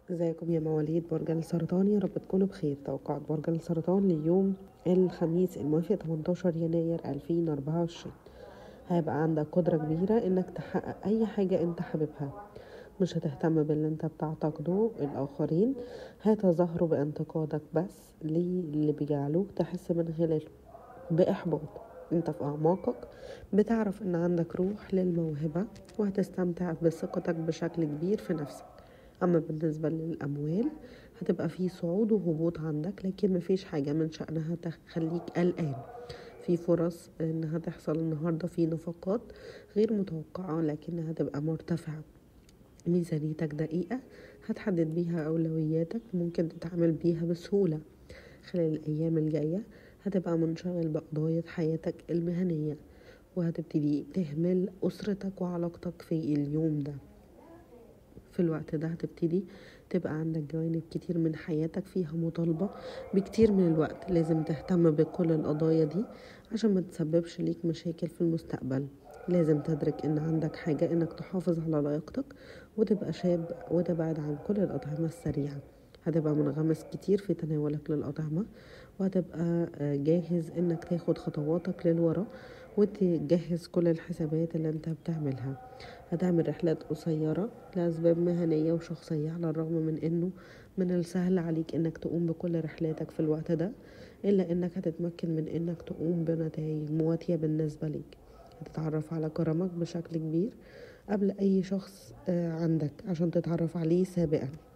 ازيكم يا مواليد برج السرطان يا رب تكونوا بخير توقعات برج السرطان ليوم الخميس الموافق 18 يناير 2024 هيبقى عندك قدرة كبيرة انك تحقق اي حاجة انت حاببها مش هتهتم باللي انت بتعتقده الاخرين هيتظاهروا بانتقادك بس اللي بيجعلوك تحس من خلاله باحباط انت في اعماقك بتعرف ان عندك روح للموهبة وهتستمتع بثقتك بشكل كبير في نفسك أما بالنسبة للأموال هتبقى في صعود وهبوط عندك لكن مفيش حاجة من شأنها تخليك قلقان في فرص انها تحصل النهاردة في نفقات غير متوقعة لكنها تبقى مرتفعة ميزانيتك دقيقة هتحدد بيها أولوياتك ممكن تتعامل بيها بسهولة خلال الأيام الجاية هتبقى منشغل بقضايا حياتك المهنية وهتبتدي تهمل أسرتك وعلاقتك في اليوم ده في الوقت ده هتبتدي تبقى عندك جوانب كتير من حياتك فيها مطالبة بكتير من الوقت لازم تهتم بكل القضايا دي عشان ما تسببش ليك مشاكل في المستقبل لازم تدرك ان عندك حاجة انك تحافظ على لياقتك وتبقى شاب وتبعد عن كل الأطعمة السريعة هتبقى منغمس كتير في تناولك للأطعمة وهتبقى جاهز انك تاخد خطواتك للورا وتجهز كل الحسابات اللي انت بتعملها هتعمل رحلات قصيرة لأسباب مهنية وشخصية على الرغم من انه من السهل عليك انك تقوم بكل رحلاتك في الوقت ده الا انك هتتمكن من انك تقوم بنتائج مواتية بالنسبة ليك هتتعرف على كرمك بشكل كبير قبل اي شخص عندك عشان تتعرف عليه سابقا